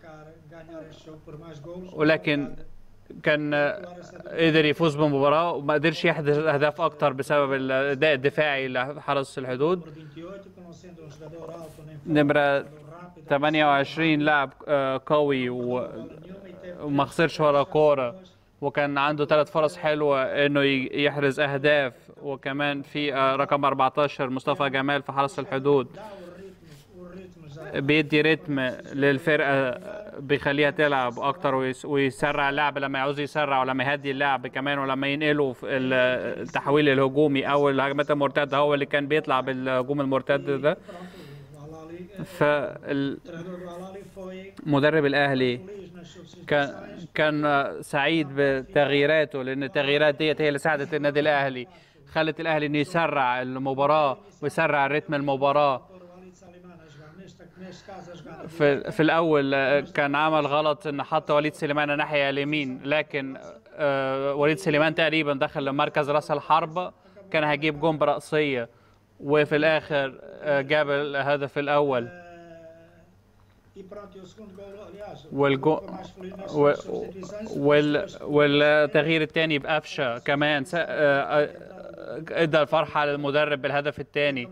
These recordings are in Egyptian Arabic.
ولكن كان قدر يفوز بالمباراة وما قدرش يحدث أهداف أكتر بسبب الأداء الدفاعي لحرس الحدود نمرة 28 لاعب آه، قوي و- وما خسرش ولا كورة وكان عنده ثلاث فرص حلوة انه ي- يحرز اهداف وكمان في آه، رقم 14 مصطفى جمال في حرس الحدود بيدي رتم للفرقة بيخليها تلعب أكتر ويس- ويسرع اللعب لما يعوز يسرع ولما يهدي اللعب كمان ولما ينقله في ال- التحويل الهجومي أو الهجمات المرتدة هو اللي كان بيطلع بالهجوم المرتد ده فالمدرب الأهلي كان كان سعيد بتغييراته لأن التغييرات ديت هي اللي ساعدت النادي الأهلي خلت الأهلي إنه يسرع المباراة ويسرع رتم المباراة في في الاول آه، كان عمل غلط ان حط وليد سليمان ناحيه اليمين لكن آه، وليد سليمان تقريبا دخل مركز راس الحربه كان هيجيب جون براسيه وفي الاخر آه، جاب الهدف الاول والجو و- وال والتغيير الثاني بقفشه كمان س- آه، آه، ادى الفرحه للمدرب بالهدف الثاني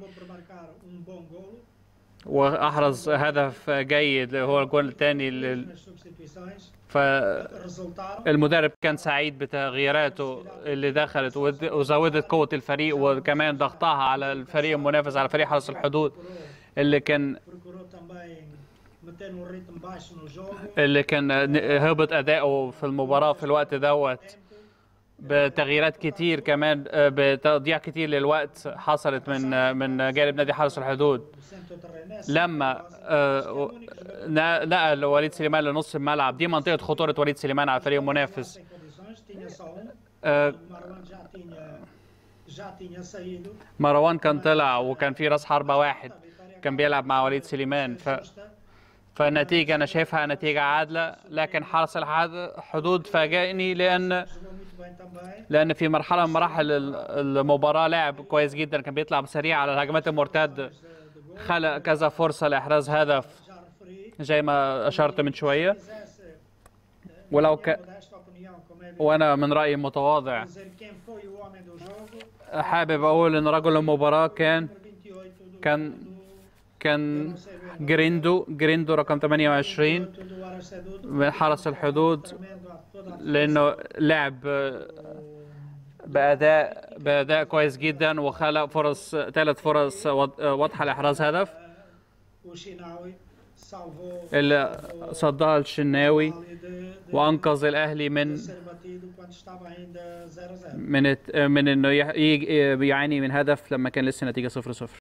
واحرز هدف جيد اللي هو الجول الثاني لل... فالمدرب كان سعيد بتغييراته اللي دخلت ود- وزودت قوة الفريق وكمان ضغطها على الفريق المنافس على فريق حرس الحدود اللي كان اللي كان ن- هبط أداؤه في المباراة في الوقت دوت بتغييرات كتير كمان آه، بتضييع كتير للوقت حصلت من آه، من جانب نادي حرس الحدود لما آه، ن- نقل وليد سليمان لنص الملعب دي منطقة خطورة وليد سليمان على الفريق المنافس آه، مروان كان طلع وكان في راس حربة واحد كان بيلعب مع وليد سليمان ف فالنتيجة أنا شايفها نتيجة عادلة لكن حرس الحدود فاجأني لأن لأن في مرحلة من مراحل ال- المباراة لعب كويس جدا كان بيطلع سريع على الهجمات المرتدة خلق كذا فرصة لإحراز هدف زي ما أشرت من شوية ولو ك... وأنا من رأيي متواضع حابب أقول إن رجل المباراة كان كان كان جريندو جريندو رقم 28 من حرس الحدود لانه لعب باداء باداء كويس جدا وخلق فرص ثلاث فرص واض- واضحه لاحراز هدف اللي صدها الشناوي وانقذ الاهلي من من الت- من انه يح- يج- يعاني من هدف لما كان لسه نتيجه 0 0